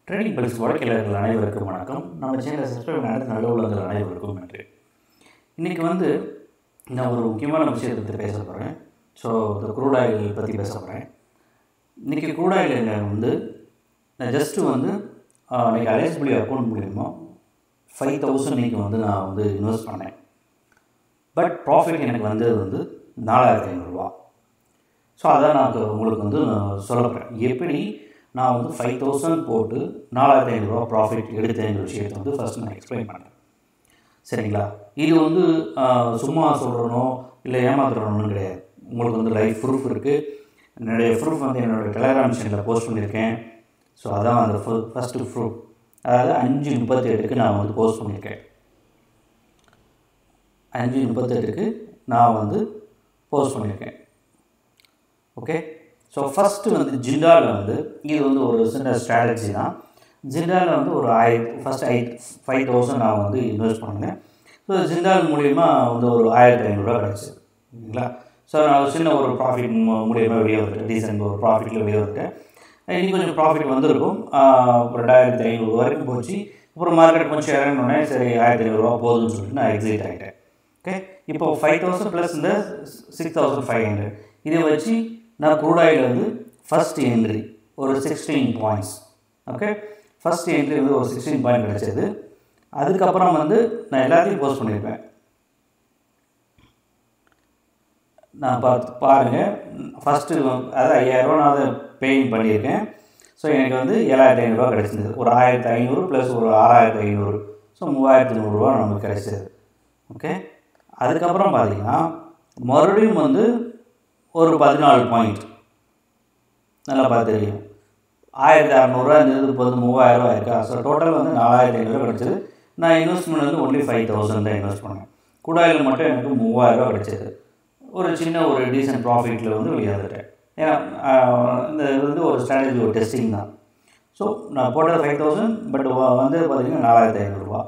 trading pulse வழக்கிலர்கள் அனைவருக்கும் வணக்கம் நம்ம சேனலை சப்ஸ்கிரைப் நடத்த நல்ல உள்ளங்கள் அனைவருக்கும் நன்றி இன்றைக்கி வந்து நான் ஒரு முக்கியமான விஷயத்தை பற்றி பேச போகிறேன் ஸோ இந்த க்ரூட் ஆயில் பற்றி பேச போகிறேன் இன்றைக்கி க்ரூட் ஆயிலில் வந்து நான் ஜஸ்ட்டு வந்து இன்றைக்கி அலைஸ்பிளி அக்கௌண்ட் மூலிமா ஃபைவ் தௌசண்ட் இன்றைக்கி வந்து நான் வந்து இன்வெஸ்ட் பண்ணேன் பட் ப்ராஃபிட் எனக்கு வந்தது வந்து நாலாயிரத்தி ஐநூறுரூவா ஸோ அதான் நான் உங்களுக்கு வந்து நான் சொல்ல போகிறேன் எப்படி நான் வந்து ஃபைவ் தௌசண்ட் போட்டு நாலாயிரத்தி ஐநூறுரூவா ப்ராஃபிட் எடுத்தேங்கிற விஷயத்தை வந்து ஃபஸ்ட் நான் எக்ஸ்பிளைன் பண்ணுறேன் சரிங்களா இது வந்து ஆஹ், சும்மா சொல்கிறனோ இல்லை ஏமாத்துறணும்னு கிடையாது உங்களுக்கு வந்து லைஃப் ப்ரூஃப் இருக்குது என்னுடைய ப்ரூஃப் வந்து என்னோடய டெலகிராம் சேனலில் போஸ்ட் பண்ணியிருக்கேன் ஸோ அதான் அந்த ஃபஸ்ட்டு ப்ரூஃப் அதாவது அஞ்சு முப்பத்தெட்டுக்கு நான் வந்து போஸ்ட் பண்ணியிருக்கேன் அஞ்சு முப்பத்தெட்டுக்கு நான் வந்து போஸ்ட் பண்ணியிருக்கேன் ஓகே ஸோ ஃபஸ்ட்டு வந்து ஜிண்டாவில் வந்து இது வந்து ஒரு சின்ன ஸ்ட்ராட்டஜி தான் ஜிண்டாவில் வந்து ஒரு ஆயி ஃபஸ்ட் ஐ ஃபைவ் தௌசண்ட் நான் வந்து இன்வெஸ்ட் பண்ணினேன் ஸோ ஜிண்டால் மூலிமா வந்து ஒரு ஆயிரத்தி ஐநூறுரூவா கிடச்சிது சரிங்களா ஸோ நான் ஒரு சின்ன ஒரு ப்ராஃபிட் மூலியமாக வெளியே வந்துட்டேன் டீசென்ட் ஒரு ப்ராஃபிட்டில் வெளியே வந்துட்டேன் இன்னும் கொஞ்சம் ப்ராஃபிட் வந்திருக்கும் ஆஹ் ரெண்டாயிரத்தி ஐநூறு வரைக்கும் போச்சு அப்புறம் மார்க்கெட் கொஞ்சம் இறங்கினோடனே சரி ஆயிரத்தி ஐநூறுரூவா போதும்னு சொல்லிட்டு நான் எக்ஸிட் ஆகிட்டேன் ஓகே இப்போ ஃபைவ் தௌசண்ட் ப்ளஸ் இந்த சிக்ஸ் தௌசண்ட் ஃபைவ் ஹண்ட்ரட் இதை வச்சு நான் crude oil வந்து ஃபஸ்ட் என்ட்ரி ஒரு sixteen points okay first entry வந்து ஒரு சிக்ஸ்டீன் பாயிண்ட் கிடச்சது அதுக்கப்புறம் வந்து நான் எல்லாத்தையும் போஸ்ட் பண்ணியிருப்பேன் நான் பார்த்து பாருங்கள் ஃபஸ்ட்டு அதாவது ஐயாயிரரூவா நான் அதை பேயிங் பண்ணியிருக்கேன் ஸோ எனக்கு வந்து ஏழாயிரத்தி ஐநூறுரூவா கிடச்சிருந்தது ஒரு ஆயிரத்தி ஐநூறு ப்ளஸ் ஒரு ஆறாயிரத்தி ஐநூறு ஸோ மூவாயிரத்தி நூறுரூவா நமக்கு கிடைச்சது ஓகே அதுக்கப்புறம் பார்த்தீங்கன்னா மறுபடியும் வந்து ஒரு பதினாலு பாயிண்ட் நல்லா பார்த்து தெரியும் ஆயிரத்தி அறநூறுவா இருந்தது இப்போ வந்து மூவாயிரரூவா இருக்கா ஸோ டோட்டல் வந்து நாலாயிரத்தி ஐநூறுரூவா கிடச்சிது நான் இன்வெஸ்ட்மெண்ட் வந்து ஒன்லி ஃபைவ் தௌசண்ட் தான் இன்வெஸ்ட் பண்ணேன் குடாயில் மட்டும் எனக்கு மூவாயிரரூவா கிடச்சிது ஒரு சின்ன ஒரு டீசென்ட் ப்ராஃபிட்டில் வந்து வெளியே வந்துட்டேன் ஏன்னா ஆஹ், இந்த இது வந்து ஒரு ஸ்ட்ராட்டஜி ஒரு டெஸ்டிங் தான் ஸோ நான் போட்டது ஃபைவ் தௌசண்ட் பட் வந்து பார்த்தீங்கன்னா நாலாயிரத்தி ஐநூறுரூவா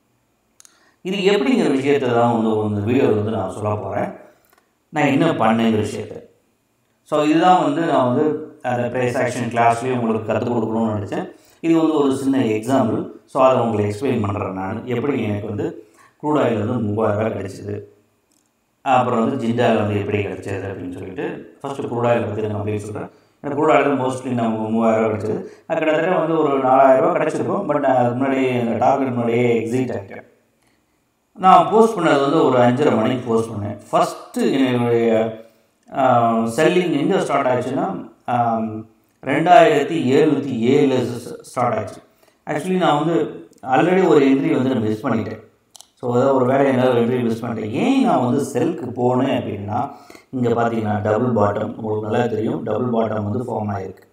இது எப்படிங்கிற விஷயத்தை தான் வந்து இந்த வீடியோவில் வந்து நான் சொல்ல போகிறேன் நான் என்ன பண்ணேங்கிற விஷயத்தை ஸோ இதுதான் வந்து நான் வந்து அந்த ப்ரைஸ் ஆக்ஷன் கிளாஸ்லேயும் உங்களுக்கு கற்றுக் கொடுக்கணும்னு நினச்சேன் இது வந்து ஒரு சின்ன எக்ஸாம்பிள் ஸோ அதை உங்களுக்கு எக்ஸ்பிளைன் பண்ணுறேன் நான் எப்படி எனக்கு வந்து க்ரூட் ஆயில் வந்து மூவாயிரரூவா கிடச்சிது அப்புறம் வந்து ஜிண்டால் வந்து எப்படி கிடச்சது அப்படின்னு சொல்லிட்டு ஃபஸ்ட்டு க்ரூட் ஆயில் பற்றி நான் அப்படியே சொல்கிறேன் எனக்கு க்ரூட் ஆயில் மோஸ்ட்லி நம்ம மூவாயிரரூவா கிடச்சிது அது கிட்டத்தட்ட வந்து ஒரு நாலாயிரரூவா கிடச்சிருக்கும் பட் நான் அதுக்கு முன்னாடியே அந்த டார்கெட் முன்னாடியே எக்ஸிட் ஆகிட்டேன் நான் போஸ்ட் பண்ணது வந்து ஒரு அஞ்சரை மணிக்கு போஸ்ட் பண்ணேன் ஃபஸ்ட்டு என்னுடைய செல்லிங் எங்கே ஸ்டார்ட் ஆச்சுன்னா ஆம், ரெண்டாயிரத்தி எழுநூற்றி ஏழு ஸ்டார்ட் ஆச்சு ஆக்சுவலி நான் வந்து ஆல்ரெடி ஒரு என்ட்ரி வந்து நான் மிஸ் பண்ணிட்டேன் ஸோ ஏதாவது ஒரு வேலை என்னால் என்ட்ரி மிஸ் பண்ணிட்டேன் ஏன் நான் வந்து செல்க்கு போனேன் அப்படின்னா இங்கே பார்த்தீங்கன்னா டபுள் பாட்டம் உங்களுக்கு நல்லா தெரியும் டபுள் பாட்டம் வந்து ஃபார்ம் ஆகிருக்கு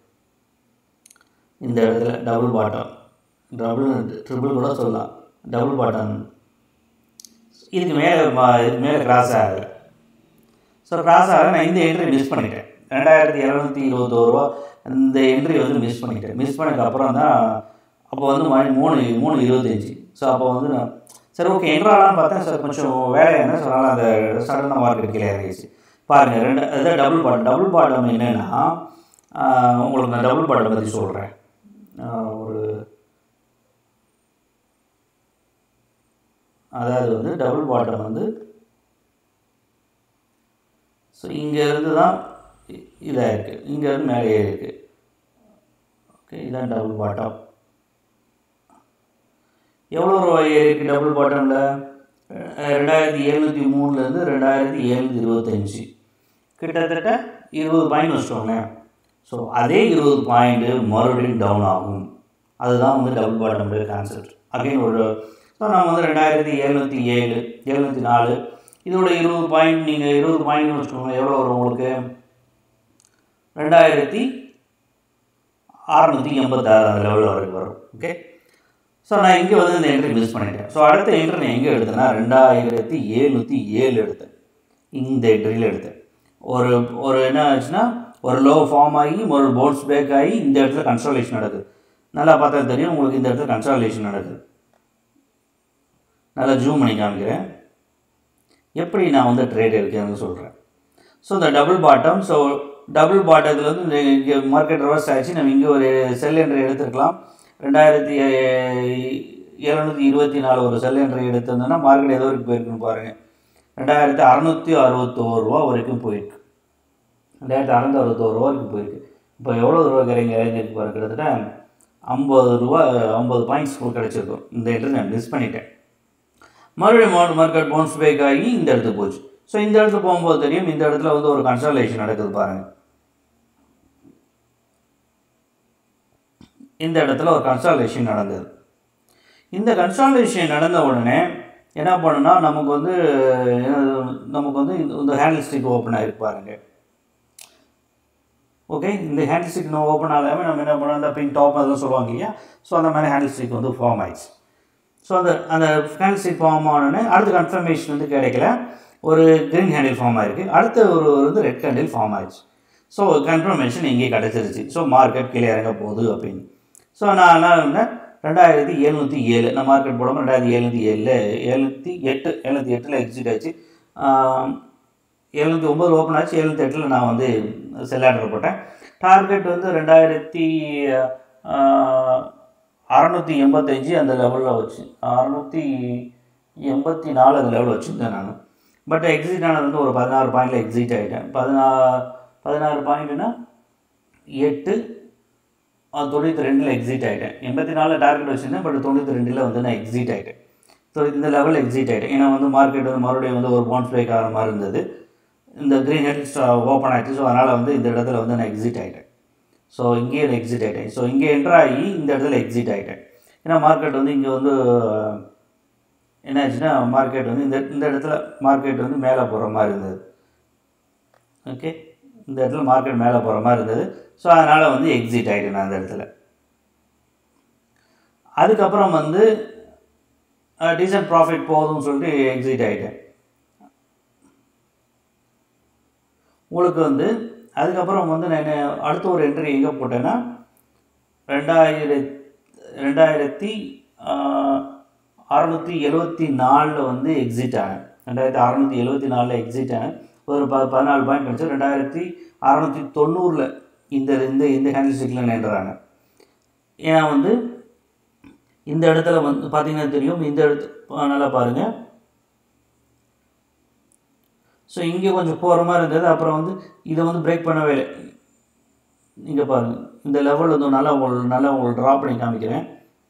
இந்த இடத்துல டபுள் பாட்டம் டபுள் ட்ரிபிள் கூட சொல்லலாம் டபுள் பாட்டம் இதுக்கு மேலே இதுக்கு மேலே கிராஸ் ஆகலை ஸோ கிராஸ் ஆக நான் இந்த என்ட்ரி மிஸ் பண்ணிட்டேன் ரெண்டாயிரத்தி இரநூத்தி இருபத்தோரு ரூபா இந்த என்ட்ரி வந்து மிஸ் பண்ணிட்டேன் மிஸ் பண்ணதுக்கு அப்புறம் தான் அப்போ வந்து மணி மூணு மூணு இருபத்தஞ்சி ஸோ அப்போ வந்து நான் சரி ஓகே என்ட்ராலாம் பார்த்தேன் சார் கொஞ்சம் வேலை என்ன சொன்னாலும் அந்த சடனாக மார்க்கெட் கீழே இறங்கிச்சு பாருங்கள் ரெண்டு அதான் டபுள் பாட்டம் டபுள் பாட்டம் என்னென்னா உங்களுக்கு நான் டபுள் பாட்டம் பற்றி சொல்கிறேன் ஒரு அதாவது வந்து டபுள் பாட்டம் வந்து ஸோ இங்கேருந்து தான் இ- இதாக இருக்குது இங்கேருந்து மேலே ஏறி இருக்குது ஓகே இதான் டபுள் பாட்டம் எவ்வளோ ரூபாய் ஏறி இருக்குது டபுள் பாட்டமில் ரெண்டாயிரத்தி எழுநூற்றி மூணுலேருந்து ரெண்டாயிரத்தி எழுநூற்றி இருபத்தஞ்சி கிட்டத்தட்ட இருபது பாயிண்ட் வச்சுக்கோங்களேன் ஸோ அதே இருபது பாயிண்ட்டு மறுபடியும் டவுன் ஆகும் அதுதான் வந்து டபுள் பாட்டமுடைய கான்செப்ட் அகைன் ஒரு ஸோ நம்ம வந்து ரெண்டாயிரத்தி எழுநூற்றி ஏழு எழுநூற்றி நாலு இதோட இருபது பாயிண்ட் நீங்கள் இருபது பாயிண்ட் வச்சுக்கோங்க எவ்வளோ வரும் உங்களுக்கு ரெண்டாயிரத்தி அறநூற்றி எண்பத்தாறு அந்த லெவலில் வரைக்கும் வரும் ஓகே ஸோ நான் இங்கே வந்து இந்த என்ட்ரி மிஸ் பண்ணிட்டேன் ஸோ அடுத்த என்ட்ரி நான் எங்கே எடுத்தேன்னா ரெண்டாயிரத்தி எழுநூற்றி ஏழு எடுத்தேன் இந்த என்ட்ரியில் எடுத்தேன் ஒரு ஒரு என்ன ஆச்சுன்னா ஒரு லோ ஃபார்ம் ஆகி ஒரு போன்ஸ் பேக் ஆகி இந்த இடத்துல கன்சல்டேஷன் நடக்குது நல்லா பார்த்தா தெரியும் உங்களுக்கு இந்த இடத்துல கன்சல்டேஷன் நடக்குது நல்லா ஜூம் பண்ணி காமிக்கிறேன் எப்படி நான் வந்து ட்ரேட் எடுக்கிறேன்னு சொல்கிறேன் ஸோ இந்த டபுள் பாட்டம் ஸோ டபுள் பாட்டத்தில் வந்து இங்கே மார்க்கெட் ரிவர்ஸ் ஆச்சு நம்ம இங்கே ஒரு செல் என்று எடுத்துருக்கலாம் ரெண்டாயிரத்தி எழுநூற்றி இருபத்தி நாலு ஒரு செல் என்ட்ரி எடுத்திருந்தோன்னா மார்க்கெட் எது வரைக்கும் போயிருக்குன்னு பாருங்கள் ரெண்டாயிரத்தி அறநூற்றி அறுபத்தோரு ரூபா வரைக்கும் போயிருக்கு ரெண்டாயிரத்தி அறநூற்றி அறுபத்தோரு ரூபா வரைக்கும் போயிருக்கு இப்போ எவ்வளோ ரூபா கிடைங்க இறங்கிருக்கு பாருங்க கிட்டத்தட்ட ஐம்பது ரூபா ஐம்பது பாயிண்ட்ஸ் கிடச்சிருக்கும் இந்த இடத்துல நான் மிஸ் பண்ணிட்டேன் மறுபடியும் மார்க் மார்க்கெட் பவுன்ஸ் பேக் ஆகி இந்த இடத்துக்கு போச்சு ஸோ இந்த இடத்துக்கு போகும்போது தெரியும் இந்த இடத்துல வந்து ஒரு கன்சல்டேஷன் நடக்குது பாருங்கள் இந்த இடத்துல ஒரு கன்சல்டேஷன் நடந்தது இந்த கன்சல்டேஷன் நடந்த உடனே என்ன பண்ணுன்னா நமக்கு வந்து என்னது, நமக்கு வந்து இந்த- இந்த ஹேண்டில் ஸ்டிக் ஓப்பன் ஆகிருக்கு பாருங்க ஓகே இந்த ஹேண்டில் ஸ்டிக் நம்ம ஓப்பன் ஆகாமல் நம்ம என்ன பண்ணோம் அந்த பின் டாப் அதெல்லாம் சொல்லுவாங்க இல்லையா ஸோ அந்த மாதிரி ஹேண்டில் ஸ்டிக் வந்து ஃபார்ம் ஆயிடுச்சு ஸோ அந்த அந்த ஹேண்டில் ஸ்டிக் ஃபார்ம் ஆனோடனே அடுத்த கன்ஃபர்மேஷன் வந்து கிடைக்கல ஒரு க்ரீன் ஹேண்டில் ஃபார்ம் ஆயிருக்கு அடுத்த ஒரு வந்து ரெட் ஹேண்டில் ஃபார்ம் ஆயிடுச்சு ஸோ கன்ஃபர்மேஷன் இங்கே கிடச்சிருச்சு ஸோ மார்க்கெட் கீழே இறங்க போகுது அப்படின்னு ஸோ நான் என்ன பண்ணேன் ரெண்டாயிரத்தி எழுநூற்றி ஏழு நான் மார்க்கெட் போடாமல் ரெண்டாயிரத்தி எழுநூற்றி ஏழில் எழுநூற்றி எட்டு எழுநூற்றி எட்டில் எக்ஸிட் ஆச்சு எழுநூற்றி ஒம்பது ஓப்பன் ஆச்சு எழுநூற்றி எட்டில் நான் வந்து செல் ஆர்டர் போட்டேன் டார்கெட் வந்து ரெண்டாயிரத்தி அறநூற்றி எண்பத்தஞ்சு அந்த லெவலில் வச்சு அறநூற்றி எண்பத்தி நாலு அந்த லெவலில் வச்சுருந்தேன் நான் பட் எக்ஸிட் ஆனது வந்து ஒரு பதினாறு பாயிண்டில் எக்ஸிட் ஆகிட்டேன் பதினா பதினாறு பாயிண்ட்னா எட்டு அஹ் தொண்ணூற்றி ரெண்டில் எக்ஸிட் ஆகிட்டேன் எண்பத்தி நாலில் டார்கெட் வச்சுருந்தேன் பட் தொண்ணூற்றி ரெண்டில் வந்து நான் எக்ஸிட் ஆகிட்டேன் ஸோ இந்த லெவலில் எக்ஸிட் ஆகிட்டேன் ஏன்னா வந்து மார்க்கெட் வந்து மறுபடியும் வந்து ஒரு பவுன்ஸ் பேக் ஆகிற மாதிரி இருந்தது இந்த க்ரீன் ஹெட்ஸ் ஓப்பன் ஆகிடுச்சு ஸோ அதனால் வந்து இந்த இடத்துல வந்து நான் எக்ஸிட் ஆகிட்டேன் ஸோ இங்கேயே எக்ஸிட் ஆகிட்டேன் ஸோ இங்கே என்ட்ரு ஆகி இந்த இடத்துல எக்ஸிட் ஆகிட்டேன் ஏன்னா மார்க்கெட் வந்து இங்கே வந்து என்னாச்சுன்னா மார்க்கெட் வந்து இந்த இந்த இடத்துல மார்க்கெட் வந்து மேலே போகிற மாதிரி இருந்தது ஓகே இந்த இடத்துல மார்க்கெட் மேலே போகிற மாதிரி இருந்தது ஸோ அதனால் வந்து எக்ஸிட் ஆகிட்டேன் நான் அந்த இடத்துல அதுக்கப்புறம் வந்து டீசன்ட் ப்ராஃபிட் போகுதுன்னு சொல்லிட்டு எக்ஸிட் ஆகிட்டேன் உங்களுக்கு வந்து அதுக்கப்புறம் வந்து நான் என்ன- அடுத்த ஒரு என்ட்ரி எங்கே போட்டேன்னா ரெண்டாயிரத் ரெண்டாயிரத்தி அறநூற்றி எழுபத்தி நாலில் வந்து எக்ஸிட் ஆனேன் ரெண்டாயிரத்தி அறநூற்றி எழுபத்தி நாலில் எக்ஸிட் ஆனேன் ஒரு ப பதினாலு பாயிண்ட் கிடச்சி ரெண்டாயிரத்தி அறநூற்றி தொண்ணூறில் இந்த இந்த இந்த ஹேண்டில் ஸ்டிக்கில் நின்றாங்க ஏன்னா வந்து இந்த இடத்துல வந்து பார்த்தீங்கன்னா தெரியும் இந்த இடத்து ஆ, நல்லா பாருங்கள் ஸோ இங்கே கொஞ்சம் போகிற மாதிரி இருந்தது அப்புறம் வந்து இதை வந்து பிரேக் பண்ணவே இல்லை இங்கே பாருங்கள் இந்த லெவல் வந்து நல்லா உங்களுக்கு நல்லா உங்களுக்கு ட்ரா பண்ணி காமிக்கிறேன்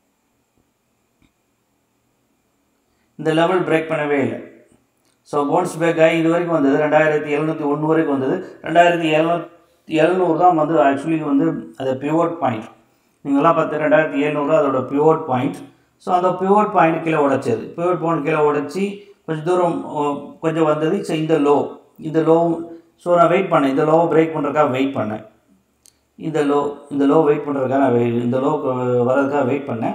இந்த லெவல் பிரேக் பண்ணவே இல்லை ஸோ பவுன்ஸ் பேக் ஆகி இது வரைக்கும் வந்தது ரெண்டாயிரத்தி எழுநூற்றி ஒன்று வரைக்கும் வந்தது ரெண்டாயிரத்தி எழுநூத்தி எழுநூறு தான் வந்து ஆக்சுவலி வந்து அது பியூர் பாயிண்ட் நீங்களாம் பார்த்து ரெண்டாயிரத்தி எழுநூறு அதோட பியூர் பாயிண்ட் ஸோ அந்த பியூர் பாயிண்ட் கீழே உடைச்சது பியூர் பாயிண்ட் கீழே உடைச்சி கொஞ்சம் தூரம் ஓ, கொஞ்சம் வந்தது ஸோ இந்த லோ இந்த லோ ஸோ நான் வெயிட் பண்ணேன் இந்த லோவை பிரேக் பண்ணுறதுக்காக வெயிட் பண்ணேன் இந்த லோ இந்த லோ வெயிட் பண்ணுறதுக்காக நான் வெயிட் இந்த லோ வர்றதுக்காக வெயிட் பண்ணேன்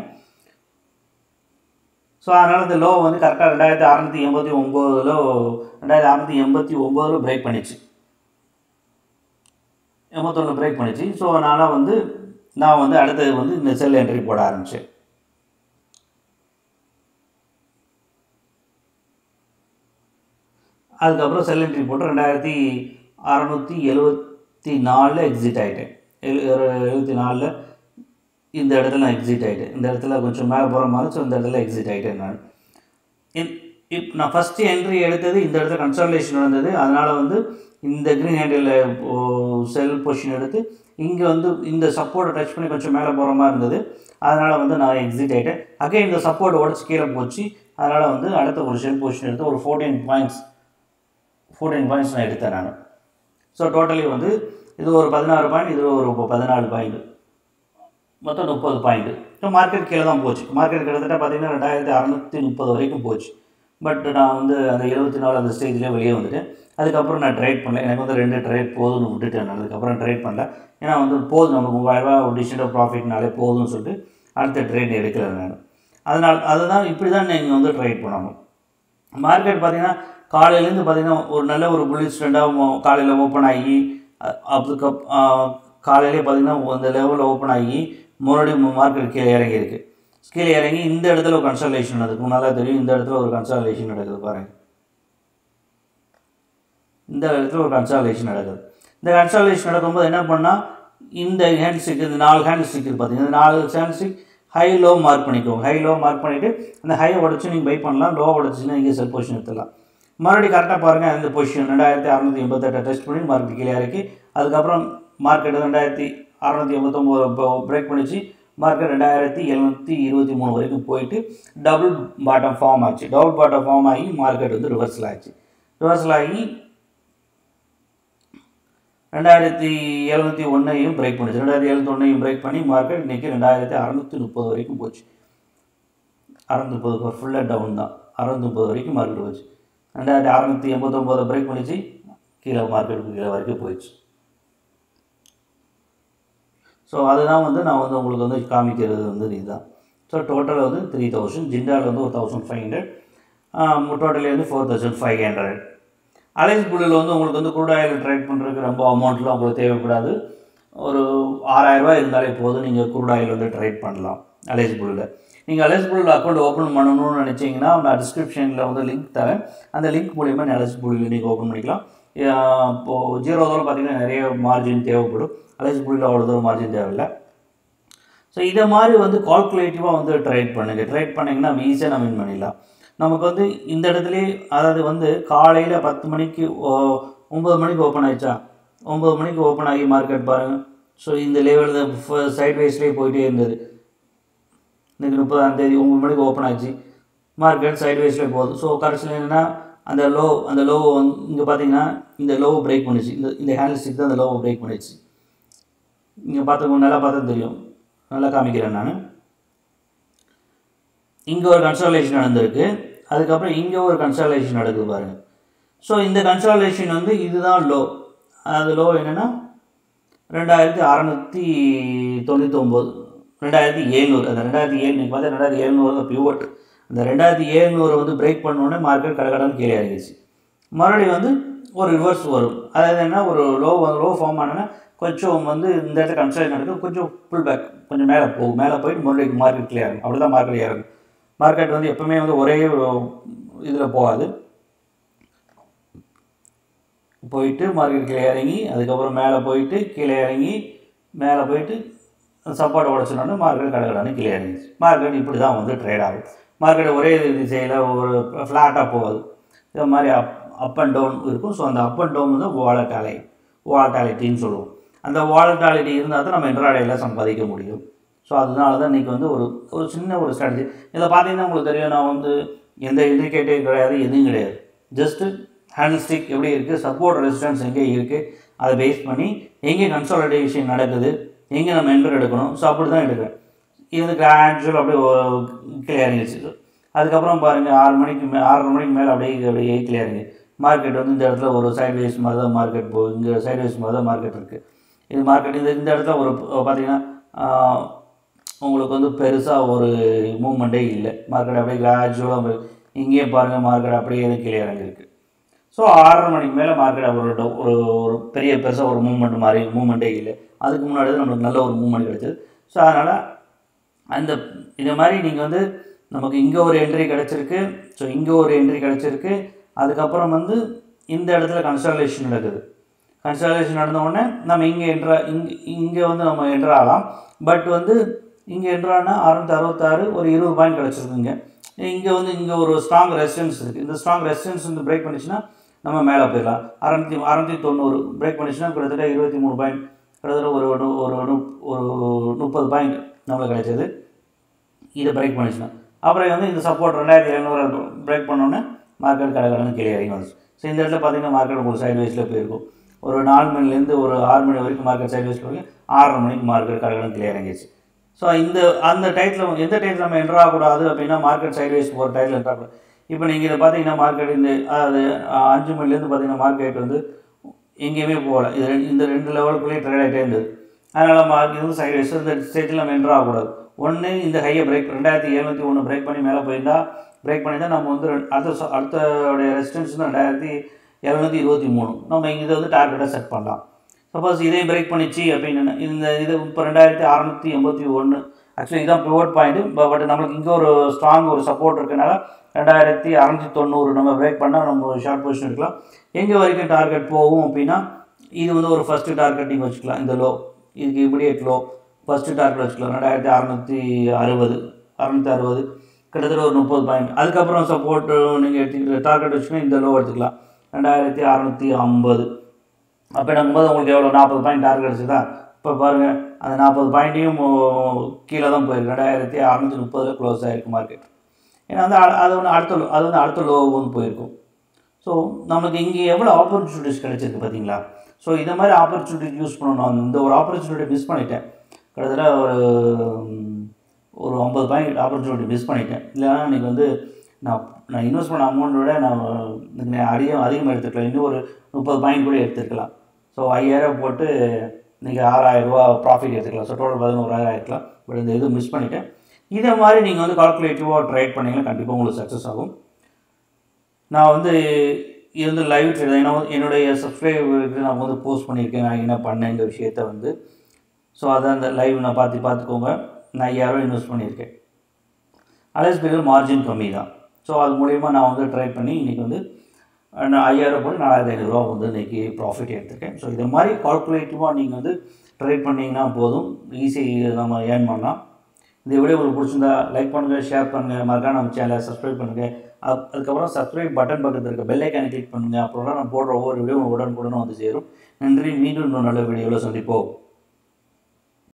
ஸோ அதனால் இந்த லோ வந்து கரெக்டாக ரெண்டாயிரத்தி அறநூற்றி எண்பத்தி ஒம்போதில் ரெண்டாயிரத்தி அறநூற்றி எண்பத்தி ஒம்போதில் பிரேக் பண்ணிச்சு எண்பத்தொன்று பிரேக் பண்ணிச்சு ஸோ அதனால் வந்து நான் வந்து அடுத்தது வந்து இந்த செல் என்ட்ரி போட ஆரம்பித்தேன் அதுக்கப்புறம் செல் என்ட்ரி போட்டு ரெண்டாயிரத்தி அறநூற்றி எழுபத்தி நாலில் எக்ஸிட் ஆகிட்டேன் எழு எழுபத்தி நாலில் இந்த இடத்துல நான் எக்ஸிட் ஆகிட்டேன் இந்த இடத்துல கொஞ்சம் மேலே போகிற மாதிரி ஸோ இந்த இடத்துல எக்ஸிட் ஆகிட்டேன் நான் இப் இப் நான் ஃபஸ்ட்டு என்ட்ரி எடுத்தது இந்த இடத்துல கன்சல்டேஷன் நடந்தது அதனால் வந்து இந்த க்ரீன் ஹேண்டில் செல் பொசிஷன் எடுத்து இங்கே வந்து இந்த சப்போர்ட்டை டச் பண்ணி கொஞ்சம் மேலே போகிற மாதிரி இருந்தது அதனால் வந்து நான் எக்ஸிட் ஆகிட்டேன் அகைன் இந்த சப்போர்ட் உடச்சி கீழே போச்சு அதனால் வந்து அடுத்த ஒரு செல் பொசிஷன் எடுத்து ஒரு ஃபோர்டீன் பாயிண்ட்ஸ் ஃபோர்டீன் பாயிண்ட்ஸ் நான் எடுத்தேன் நான் ஸோ டோட்டலி வந்து இது ஒரு பதினாறு பாயிண்ட் இது ஒரு பதினாலு பாயிண்ட் மொத்தம் முப்பது பாயிண்ட் ஸோ மார்க்கெட் கீழே தான் போச்சு மார்க்கெட் கிட்டத்தட்ட பார்த்தீங்கன்னா ரெண்டாயிரத்தி அறநூற்றி முப்பது வரைக்கும் போச்சு பட் நான் வந்து அந்த எழுபத்தி நாலு அந்த ஸ்டேஜ்லேயே வெளியே வந்துட்டேன் அதுக்கப்புறம் நான் ட்ரேட் பண்ணல எனக்கு வந்து ரெண்டு ட்ரேட் போதும்னு விட்டுட்டேன் நான் அதுக்கப்புறம் ட்ரேட் பண்ணல ஏன்னா வந்து போதும் நமக்கு மூவாயிரரூபா ஒரு டிசிஷன் ப்ராஃபிட்னாலே போதும்னு சொல்லிட்டு அடுத்த ட்ரேட் எடுக்கல நான் அதனால் அதுதான் இப்படி தான் நீங்கள் வந்து ட்ரேட் பண்ணணும் மார்க்கெட் பார்த்தீங்கன்னா காலையிலேருந்து பார்த்தீங்கன்னா ஒரு நல்ல ஒரு புல்லிஷ் ட்ரெண்டாக காலையில் ஓப்பன் ஆகி அ- அதுக்கு அப்- ஆ, காலையிலே பார்த்தீங்கன்னா அந்த லெவலில் ஓப்பன் ஆகி மறுபடியும் மார்க்கெட் கீழே இறங்கியிருக்கு கீழே இறங்கி இந்த இடத்துல ஒரு கன்சல்டேஷன் நடக்கும் நல்லா தெரியும் இந்த இடத்துல ஒரு கன்சல்டேஷன் நடக்குது பாருங்க இந்த இடத்துல ஒரு கன்சல்டேஷன் நடக்குது இந்த கன்சல்டேஷன் நடக்கும்போது என்ன பண்ணால் இந்த ஹேண்ட் ஸ்டிக் இந்த நாலு ஹேண்ட் ஸ்டிக் பார்த்தீங்கன்னா இந்த நாலு hand stick high low mark பண்ணிக்கோங்க ஹை லோ மார்க் பண்ணிவிட்டு அந்த ஹையை உடச்சி நீங்கள் பை பண்ணலாம் லோ உடச்சின்னா நீங்கள் செல் பொசிஷன் எடுத்துடலாம் மறுபடியும் கரெக்டாக பாருங்கள் அந்த பொசிஷன் ரெண்டாயிரத்தி அறநூற்றி எண்பத்தெட்டை டெஸ்ட் பண்ணி மார்க்கெட் கீழே இறக்கி அதுக்கப்புறம் மார்க்கெட் ரெண்டாயிரத்தி அறநூற்றி எண்பத்தொம்போது பிரேக் பண்ணிச்சு மார்க்கெட் ரெண்டாயிரத்தி எழுநூற்றி இருபத்தி மூணு வரைக்கும் போயிட்டு டபுள் பாட்டம் ஃபார்ம் ஆச்சு டபுள் பாட்டம் ஃபார்ம் ஆகி மார்க்கெட் வந்து ரிவர்சல் ஆச்சு ரிவர்சல் ஆகி ரெண்டாயிரத்தி எழுநூற்றி ஒன்றையும் பிரேக் பண்ணிச்சு ரெண்டாயிரத்தி எழுநூத்தி ஒன்றையும் பிரேக் பண்ணி மார்க்கெட் இன்றைக்கி ரெண்டாயிரத்தி அறநூற்றி முப்பது வரைக்கும் போச்சு அறநூற்றி முப்பது ஃபுல்லாக டவுன் தான் அறநூற்றி முப்பது வரைக்கும் மார்க்கெட் போச்சு ரெண்டாயிரத்தி அறநூற்றி எண்பத்தொம்போதை பிரேக் பண்ணிச்சு கீழே மார்க்கெட்டுக்கு கீழே வரைக்கும் போயிடுச்சு ஸோ அதுதான் வந்து நான் வந்து உங்களுக்கு வந்து காமிக்கிறது வந்து இதுதான் ஸோ டோட்டல் வந்து த்ரீ தௌசண்ட் ஜிண்டால் வந்து ஒரு தௌசண்ட் ஃபைவ் ஹண்ட்ரட் டோட்டலி வந்து four thousand five hundred Alice புல்லில் வந்து உங்களுக்கு வந்து க்ரூட் ஆயில் ட்ரேட் பண்ணுறதுக்கு ரொம்ப அமௌண்ட்லாம் உங்களுக்கு தேவைப்படாது ஒரு ஆறாயிரரூபா இருந்தாலே போதும் நீங்கள் க்ரூட் ஆயில் வந்து ட்ரேட் பண்ணலாம் அலைஸ் புல்லில் நீங்கள் அலைஸ் புல்லில் அக்கௌண்ட் ஓப்பன் பண்ணணும்னு நினச்சிங்கன்னா நான் டிஸ்கிரிப்ஷனில் வந்து லிங்க் தரேன் அந்த லிங்க் மூலிமா அலைஸ் புல்லில் நீங்கள் ஓப்பன் பண்ணிக்கலாம் இப்போது ஜீரோ தூரம் பார்த்தீங்கன்னா நிறைய மார்ஜின் தேவைப்படும் அலைஸ் புல்லில் அவ்வளோ தூரம் மார்ஜின் தேவையில்லை ஸோ இதை மாதிரி வந்து கால்குலேட்டிவாக வந்து ட்ரேட் பண்ணுங்கள் ட்ரேட் பண்ணிங்கன்னா நம்ம ஈஸியாக நம்ம வின் பண்ணிடலாம் நமக்கு வந்து இந்த இடத்துலேயே அதாவது வந்து காலையில் பத்து மணிக்கு ஓ- ஒம்பது மணிக்கு ஓப்பன் ஆயிடுச்சா ஒம்பது மணிக்கு ஓப்பன் ஆகி மார்க்கெட் பாருங்கள் ஸோ இந்த லெவலில் சைட் வைஸ்லேயே போயிட்டே இருந்தது இன்றைக்கி முப்பதாம் தேதி ஒம்பது மணிக்கு ஓப்பன் ஆச்சு மார்க்கெட் சைட் வைஸில் போகுது ஸோ கடைசியில் என்னென்னா அந்த லோ அந்த லோவை வந்து இங்கே பார்த்தீங்கன்னா இந்த லோவை பிரேக் பண்ணிச்சு இந்த இந்த ஹேண்டில் ஸ்டிக் தான் அந்த லோவை பிரேக் பண்ணிச்சு இங்கே பார்த்துக்கோ நல்லா பார்த்தா தெரியும் நல்லா காமிக்கிறேன் நான் இங்கே ஒரு கன்சல்டேஷன் நடந்திருக்கு அதுக்கப்புறம் இங்கே ஒரு கன்சல்டேஷன் நடக்குது பாருங்கள் ஸோ இந்த கன்சல்டேஷன் வந்து இதுதான் லோ அது லோ என்னென்னா ரெண்டாயிரத்தி அறநூற்றி தொண்ணூத்தொம்பது ரெண்டாயிரத்தி ஏழ்நூறு அந்த ரெண்டாயிரத்தி ஏழ்நூறு பார்த்தா ரெண்டாயிரத்தி ஏழ்நூறு தான் பியூவட் அந்த ரெண்டாயிரத்தி ஏழ்நூறு வந்து பிரேக் பண்ணோடனே மார்க்கெட் கடகடன்னு கீழே இறங்கிச்சு மறுபடியும் வந்து ஒரு ரிவர்ஸ் வரும் அதாவது என்ன ஒரு லோ லோ ஃபார்ம் ஆனோன்னா கொஞ்சம் வந்து இந்த இடத்துல கன்ஸ்ட்ரக்ஷன் நடக்கும் கொஞ்சம் புல் பேக் கொஞ்சம் மேலே போகும் மேலே போயிட்டு மறுபடியும் மார்க்கெட் கிளியர் ஆகும் அப்படி தான் மார்க்கெட் இறங்கும் மார்க்கெட் வந்து எப்பவுமே வந்து ஒரே இதில் போகாது போயிட்டு மார்க்கெட் கீழே இறங்கி அதுக்கப்புறம் மேலே போயிட்டு கீழே இறங்கி மேலே போயிட்டு சப்போர்ட்டை உடச்சினோடனே மார்க்கெட் கடகடான்னு கீழே இறங்கிச்சு மார்க்கெட் இப்படி தான் வந்து ட்ரேட் ஆகும் மார்க்கெட் ஒரே திசையில் ஒரு ஃப்ளாட்டாக போகாது இது மாதிரி அப் அப் அண்ட் டவுன் இருக்கும் ஸோ அந்த அப் அண்ட் டவுன் வந்து வாலட்டாலை வாலட்டாலிட்டின்னு சொல்லுவோம் அந்த வாலட்டாலிட்டி இருந்தால் தான் நம்ம இன்ட்ராடேயில் சம்பாதிக்க முடியும் ஸோ அதனால தான் இன்றைக்கி வந்து ஒரு ஒரு சின்ன ஒரு ஸ்ட்ராட்டஜி இதில் பார்த்தீங்கன்னா உங்களுக்கு தெரியும் நான் வந்து எந்த இண்டிகேட்டரும் கிடையாது எதுவும் கிடையாது ஜஸ்ட்டு ஹேண்டில் ஸ்டிக் எப்படி இருக்குது சப்போர்ட் ரெசிஸ்டன்ஸ் எங்கே இருக்குது அதை பேஸ் பண்ணி எங்கே கன்சாலிடேஷன் நடக்குது எங்கே நம்ம என்டர் எடுக்கணும் ஸோ அப்படி தான் எடுக்கிறேன் இது வந்து கிராஜுவல் அப்படியே கிளியர் ஆகிடுச்சு அதுக்கப்புறம் பாருங்கள் ஆறு மணிக்கு மே ஆறரை மணிக்கு மேலே அப்படியே அப்படியே கிளியர் ஆகி மார்க்கெட் வந்து இந்த இடத்துல ஒரு சைட் வைஸ் மாதிரி தான் மார்க்கெட் போகுது இங்கே சைட் வைஸ் மாதிரி தான் மார்க்கெட் இருக்குது இது மார்க்கெட் இது இந்த இடத்துல ஒரு பார்த்தீங்கன்னா ஆஹ், உங்களுக்கு வந்து பெருசாக ஒரு மூமெண்ட்டே இல்லை மார்க்கெட் அப்படியே கிராஜுவலாக இங்கேயே பாருங்கள் மார்க்கெட் அப்படியே இது கிளியர் ஆகிருக்கு ஸோ ஆறரை மணிக்கு மேலே மார்க்கெட் ஒரு ட- ஒரு ஒரு பெரிய பெருசாக ஒரு மூவ்மெண்ட் மாதிரி மூவ்மெண்ட்டே இல்லை அதுக்கு முன்னாடி தான் நம்மளுக்கு நல்ல ஒரு மூவ்மெண்ட் கிடைச்சது ஸோ அதனால் அந்த இந்த மாதிரி நீங்கள் வந்து நமக்கு இங்கே ஒரு என்ட்ரி கிடச்சிருக்கு ஸோ இங்கே ஒரு என்ட்ரி கிடச்சிருக்கு அதுக்கப்புறம் வந்து இந்த இடத்துல கன்சல்டேஷன் நடக்குது கன்சல்டேஷன் நடந்த உடனே நம்ம இங்கே என்ட்ரா இங்கே இங்கே வந்து நம்ம என்ட்ரு ஆகலாம் பட் வந்து இங்கே என்ட்ரானா அறுநூத்தி அறுபத்தாறு ஒரு இருபது பாயிண்ட் கிடச்சிருக்குங்க இங்கே வந்து இங்கே ஒரு ஸ்ட்ராங் ரெசிஸ்டன்ஸ் இருக்குது இந்த ஸ்ட்ராங் ரெசிஸ்டன்ஸ் வந்து பிரேக் பண்ணிச்சுன்னா நம்ம மேலே போயிடலாம் அறநூற்றி அறநூற்றி தொண்ணூறு பிரேக் பண்ணிச்சுன்னா கிட்டத்தட்ட இருபத்தி மூணு பாயிண்ட் கிட்டத்தட்ட ஒரு ஒரு ஒரு நுப்- ஒரு முப்பது பாயிண்ட் நம்மளுக்கு கிடைச்சது இதை பிரேக் பண்ணிச்சுன்னா அப்புறம் வந்து இந்த சப்போர்ட் ரெண்டாயிரத்தி எழுநூறு பிரேக் பண்ணோன்னே மார்க்கெட் கடகடன்னு கீழே இறங்கி வந்துச்சு ஸோ இந்த இடத்துல பார்த்தீங்கன்னா மார்க்கெட் உங்களுக்கு சைட் வைஸில் போயிருக்கும் ஒரு நாலு மணிலேருந்து ஒரு ஆறு மணி வரைக்கும் மார்க்கெட் சைட் வைஸில் போய் ஆறரை மணிக்கு மார்க்கெட் கடகடன்னு கீழே இறங்கிச்சு ஸோ இந்த அந்த டைத்தில் எந்த டைத்தில் நம்ம என்ட்ரு ஆகக்கூடாது அப்படின்னா மார்க்கெட் சைட் வைஸ் போகிற டைத்தில் என்ட்ரு ஆகக்கூடாது இப்போ நீங்கள் இதை பார்த்தீங்கன்னா மார்க்கெட் இந்த அதாவது அஹ், அஞ்சு மணிலேருந்து பார்த்தீங்கன்னா மார்க்கெட் வந்து எங்கேயுமே போகல இது ரெண்டு- இந்த ரெண்டு லெவலுக்குள்ளேயே ட்ரேட் ஆகிட்டே இருந்தது அதனால் மார்க்கெட் வந்து சைடு வைஸ் இந்த ஸ்டேஜில் நம்ம என்ட்ரு ஆகக்கூடாது ஒன்று இந்த ஹையை பிரேக் ரெண்டாயிரத்தி எழுநூற்றி ஒன்று பிரேக் பண்ணி மேலே போயிருந்தா பிரேக் பண்ணியிருந்தா நம்ம வந்து ரெண்டு- அடுத்த ச- அடுத்தோடைய ரெசிஸ்டன்ஸ் வந்து ரெண்டாயிரத்தி எழுநூற்றி இருபத்தி மூணு நம்ம இங்கே இதை வந்து டார்கெட்டாக செட் பண்ணலாம் சப்போஸ் இதே பிரேக் பண்ணிச்சு அப்படின்னு இந்த இது இப்போ ரெண்டாயிரத்தி அறநூற்றி எண்பத்தி ஒன்று ஆக்சுவலி இதுதான் பிவோட் பாயிண்ட் பட் நம்மளுக்கு இங்கே ஒரு ஸ்ட்ராங் ஒரு சப்போர்ட் இருக்கனால ரெண்டாயிரத்தி அறநூற்றி தொண்ணூறு நம்ம பிரேக் பண்ணால் நம்ம ஒரு ஷார்ட் பொசிஷன் எடுக்கலாம் எங்கே வரைக்கும் டார்கெட் போகும் அப்படின்னா இது வந்து ஒரு ஃபஸ்ட்டு டார்கெட்டிங் வச்சுக்கலாம் இந்த லோ இதுக்கு இமிடியேட் லோ ஃபஸ்ட்டு டார்கெட் வச்சுக்கலாம் ரெண்டாயிரத்தி அறநூற்றி அறுபது அறநூற்றி அறுபது கிட்டத்தட்ட ஒரு முப்பது பாயிண்ட் அதுக்கப்புறம் சப்போர்ட்டு நீங்கள் எடுத்துக்கிட்டு டார்கெட் வச்சுன்னா இந்த லோ எடுத்துக்கலாம் ரெண்டாயிரத்தி அறநூற்றி ஐம்பது அப்போ எடுக்கும்போது உங்களுக்கு எவ்வளோ நாற்பது பாயிண்ட் டார்கெட் வச்சுதா இப்போ பாருங்கள் அந்த நாற்பது பாயிண்ட்டையும் கீழே தான் போயிருக்கு ரெண்டாயிரத்தி அறநூற்றி முப்பதில் க்ளோஸ் ஆகிருக்கு மார்க்கெட் ஏன்னா வந்து அ- அது ஒன்று அடுத்த low- அது வந்து அடுத்த லோ வந்து போயிருக்கும் ஸோ நமக்கு இங்கே எவ்வளோ ஆப்பர்ச்சுனிட்டிஸ் கிடைச்சிருக்கு பார்த்தீங்களா ஸோ இந்த மாதிரி ஆப்பர்ச்சுனிட்டி யூஸ் பண்ணணும் இந்த ஒரு ஆப்பர்ச்சுனிட்டி மிஸ் பண்ணிட்டேன் கிட்டத்தட்ட ஒரு ம், ஒரு ஐம்பது பாயிண்ட் ஆப்பர்ச்சுனிட்டி மிஸ் பண்ணிட்டேன் இல்லைன்னா இன்றைக்கி வந்து நான் நான் இன்வெஸ்ட் பண்ண அமௌண்ட்டை விட நான் இன்னைக்கு நான் அதிகம் அதிகமாக எடுத்துக்கலாம் இன்னும் ஒரு முப்பது பாயிண்ட் கூட எடுத்துருக்கலாம் ஸோ ஐயாயிரம் போட்டு இன்றைக்கி ஆறாயிரரூபா ப்ராஃபிட் எடுத்துக்கலாம் ஸோ டோட்டல் பதினோராயிரம் இருக்கலாம் பட் இந்த இது மிஸ் பண்ணிட்டேன் இதே மாதிரி நீங்கள் வந்து கால்குலேட்டிவாக ட்ரேட் பண்ணீங்கன்னா கண்டிப்பாக உங்களுக்கு சக்ஸஸ் ஆகும் நான் வந்து இது வந்து லைவ் ட்ரேட் ஏன்னா வந்து என்னுடைய சப்ஸ்கிரைபருக்கு நான் வந்து போஸ்ட் பண்ணியிருக்கேன் நான் என்ன பண்ணேன் இந்த விஷயத்த வந்து ஸோ அதை அந்த லைவ் நான் பார்த்து பார்த்துக்கோங்க நான் ஐயாயிரம் இன்வெஸ்ட் பண்ணியிருக்கேன் அலைஸ் பிரிவில் மார்ஜின் கம்மி தான் ஸோ அது மூலயமா நான் வந்து ட்ரேட் பண்ணி இன்றைக்கி வந்து நான் ஐயாயிரம் போட்டு நாலாயிரத்தி ஐநூறுரூவா வந்து இன்றைக்கி ப்ராஃபிட் எடுத்திருக்கேன் ஸோ இது மாதிரி கால்குலேட்டிவாக நீங்கள் வந்து ட்ரேட் பண்ணிங்கன்னா போதும் ஈஸி நம்ம ஏர்ன் பண்ணலாம் இந்த வீடியோ உங்களுக்கு பிடிச்சிருந்தா லைக் பண்ணுங்கள் ஷேர் பண்ணுங்கள் மறக்காம நம்ம சேனலை சப்ஸ்கிரைப் பண்ணுங்கள் அப்- அதுக்கப்புறம் சப்ஸ்கிரைப் பட்டன் பக்கத்தில் இருக்க பெல் ஐக்கானை கிளிக் பண்ணுங்கள் அப்புறம் நான் போடுற ஒவ்வொரு வீடியோ உடனுக்குடன் வந்து சேரும் நன்றி மீண்டும் இன்னொரு நல்ல வீடியோவில் சந்திப்போம்